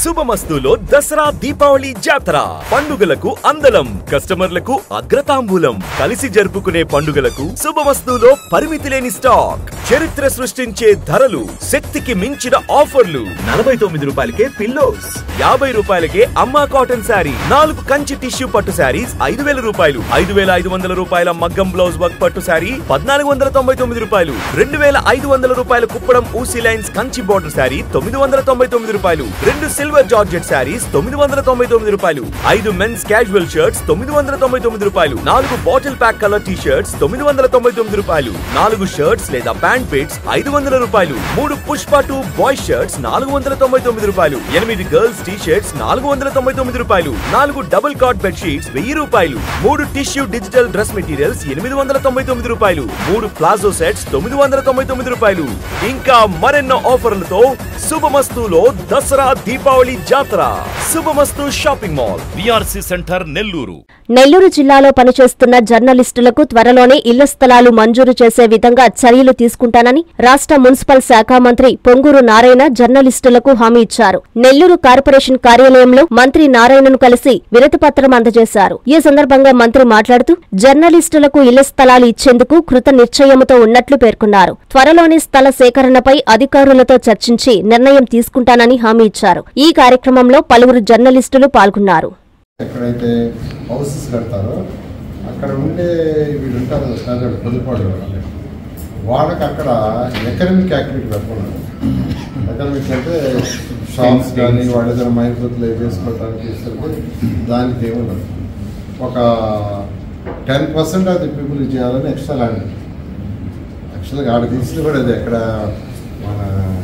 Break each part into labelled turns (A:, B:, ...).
A: శుభమస్తులో దసరా దీపావళి జాతర పండుగలకు అందలం కస్టమర్లకు అగ్రతాంబూలం కలిసి జరుపుకునే పండుగలకు శుభమస్తులో పరిమితి లేని స్టాక్ చరిత్ర సృష్టించే ధరలు శక్తికి మించిన ఆఫర్లు నలభై తొమ్మిది రూపాయలకే పిల్లోస్ యాభై రూపాయలకే అమ్మా కాటన్ శారీ నాలుగు కంచి టిష్యూ పట్టు శారీస్ ఐదు వేల రూపాయలు ఐదు వేల ఐదు వందల రూపాయల మగ్గం బ్లౌజ్ వర్క్ పట్టు శారీ పద్నాలుగు వందల తొంభై తొమ్మిది రూపాయలు రెండు వేల ఐదు వందల రూపాయల కుప్పడం ఊసీ లైన్స్ కంచి బోర్డర్ శారీ తొమ్మిది వందల తొంభై తొమ్మిది రూపాయలు రెండు సిల్వర్ జార్జెట్ శారీస్ తొమ్మిది వందల తొంభై తొమ్మిది రూపాయలు ఐదు మెన్స్ క్యాజువల్ షర్ట్స్ తొమ్మిది వందల తొంభై తొమ్మిది రూపాయలు నాలుగు bottle pack colour T shirts తొమ్మిది వందల తొంభై తొమ్మిది రూపాయలు నాలుగు షర్ట్స్ లేదా ప్యాంట్ పిట్స్ ఐదు వందల రూపాయలు మూడు పుష్ప టూ బాయ్ షర్ట్స్ నాలుగు వందల తొంభై తొమ్మిది రూపాయలు ఎనిమిది గర్ల్స్ టీ షర్ట్స్ నాలుగు వందల తొంభై తొమ్మిది రూపాయలు నాలుగు డబుల్ కాట్ బెడ్ షీట్స్ వెయ్యి రూపాయలు మూడు టిష్యూ డిజిటల్ డ్రెస్ మెటీరియల్స్ ఎనిమిది వందల తొంభై తొమ్మిది రూపాయలు మూడు ప్లాజో సెట్స్ తొమ్మిది వందల తొంభై తొమ్మిది రూపాయలు ఇంకా మరెన్నో ఆఫర్లతో శుభమస్తులో దసరా దీపావళి జాతర Subhamastu shopping mall VRC centre Nellore
B: Nellore జిల్లాలో పనిచేస్తున్న జర్నలిస్టులకు త్వరలోనే ఇళ్ల స్థలాలు మంజూరు చేసే విధంగా చర్యలు తీసుకుంటానని రాష్ట్ర మున్సిపల్ శాఖ మంత్రి పొంగూరు నారాయణ జర్నలిస్టులకు హామీ ఇచ్చారు నెల్లూరు కార్పొరేషన్ కార్యాలయంలో మంత్రి నారాయణను కలిసి వినతిపత్రం అందజేశారు ఈ సందర్భంగా మంత్రి మాట్లాడుతూ జర్నలిస్టులకు ఇళ్ల స్థలాలు ఇచ్చేందుకు కృత నిశ్చయముతో ఉన్నట్లు పేర్కొన్నారు త్వరలోనే స్థల సేకరణపై అధికారులతో చర్చించి నిర్ణయం తీసుకుంటానని హామీ ఇచ్చారు ఈ కార్యక్రమంలో పలువురు జర్నలిస్టులు పాల్గొన్నారు
C: ఎక్కడైతే హౌసెస్ కడతారో అక్కడ ఉండే వీళ్ళు ఉంటారు ప్రజలు పొదుపాడు వాళ్ళకి అక్కడ ఎకనమిక్ యాక్టివిటీ పెట్టుకున్నారు ఎకనమిక్ అంటే షాప్స్ కానీ వాళ్ళు ఏదైనా మైపుతులు వేసుకోవడానికి ఇస్తే దానికి ఏముండదు ఒక ten percent of the people చేయాలని ఎక్స్ట్రా ల్యాండ్ యాక్చువల్గా ఆడ తీసుకుని కూడా అది ఎక్కడ మన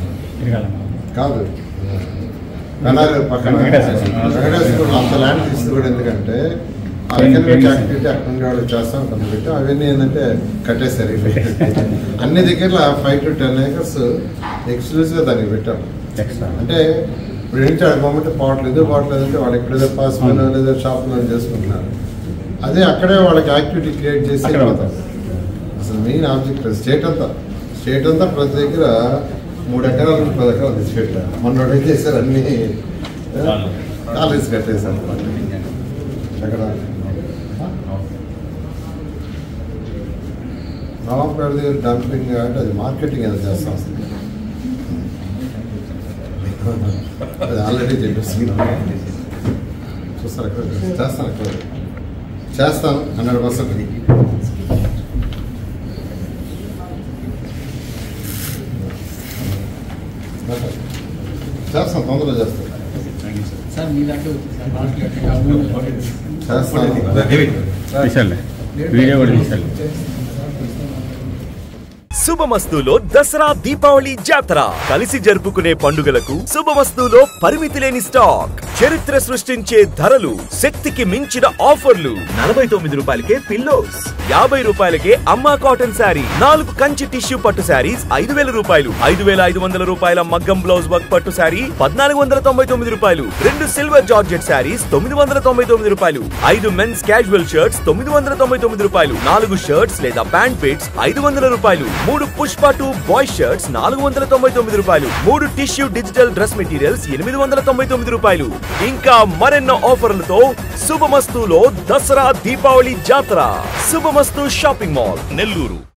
C: కాదు కనారు పక్కన వెంకటేశ్వర అంత ల్యాండ్ తీసుకు కూడా ఎందుకంటే ఆ ఎకనామిక్ యాక్టివిటీ అక్కడ ఉండే వాళ్ళు చేస్తాం కొంత పెట్టి అవన్నీ ఏంటంటే కట్టేశారు ఇవి. అన్ని దగ్గర ఫైవ్ టు టెన్ ఏకర్స్ ఎక్స్క్లూజివ్గా దానికి పెట్టాం అంటే ఇప్పుడు ఏంటి అక్కడ మొమెంట్ పోవట్లేదు పోవట్లేదు అంటే వాళ్ళు ఎక్కడేదో పాసిబుల్ లేదా షాప్లో చేసుకుంటున్నారు అదే అక్కడే వాళ్ళకి యాక్టివిటీ క్రియేట్ చేసి
D: అక్కడ
C: వెళ్ళిపోతారు. అసలు మెయిన్ ఆబ్జెక్ట్ స్టేట్ అంతా స్టేట్ అంతా ప్రతి దగ్గర మూడు ఎకరాల నుంచి పది ఎకరాలు తీసి పెట్టారు మొన్న ఏం చేశారు అన్ని కాలేజ్ కట్టేశారు ఎక్కడ నవాబ్పేట దగ్గర డంపింగ్ అంటే అది మార్కెటింగ్ ఏదో చేస్తాం అది ఆల్రెడీ చెప్పేస్తున్నాను చూస్తారు ఎక్కడ చేస్తాను ఎక్కడ చేస్తాను హండ్రెడ్ పర్సెంట్ చేస్తాను తొందరగా చేస్తాను
E: సార్ మీ దాంట్లో
C: చేస్తాను
D: తీసాలే వీడియో కూడా తీసాలి
A: శుభమస్తులో దసరా దీపావళి జాతర కలిసి జరుపుకునే పండుగలకు శుభమస్తులో పరిమితి లేని స్టాక్ చరిత్ర సృష్టించే ధరలు శక్తికి మించిన ఆఫర్లు నలభై తొమ్మిది రూపాయలకే పిల్లోస్ యాభై రూపాయలకే అమ్మా కాటన్ శారీ నాలుగు కంచి టిష్యూ పట్టు శారీస్ ఐదు వేల రూపాయలు ఐదు వేల ఐదు వందల రూపాయల మగ్గం బ్లౌజ్ వర్క్ పట్టు శారీ పద్నాలుగు వందల తొంభై తొమ్మిది రూపాయలు రెండు సిల్వర్ జార్జెట్ శారీస్ తొమ్మిది వందల తొంభై తొమ్మిది రూపాయలు ఐదు మెన్స్ క్యాజువల్ షర్ట్స్ తొమ్మిది వందల తొంభై తొమ్మిది రూపాయలు నాలుగు షర్ట్స్ లేదా ప్యాంట్ పిట్స్ ఐదు వందల రూపాయలు మూడు పుష్ప టూ బాయ్ షర్ట్స్ నాలుగు వందల తొంభై తొమ్మిది రూపాయలు మూడు టిష్యూ డిజిటల్ డ్రెస్ మెటీరియల్స్ ఎనిమిది వందల తొంభై తొమ్మిది రూపాయలు ఇంకా మరెన్నో ఆఫర్లతో శుభమస్తులో దసరా దీపావళి జాతర శుభమస్తు షాపింగ్ మాల్ నెల్లూరు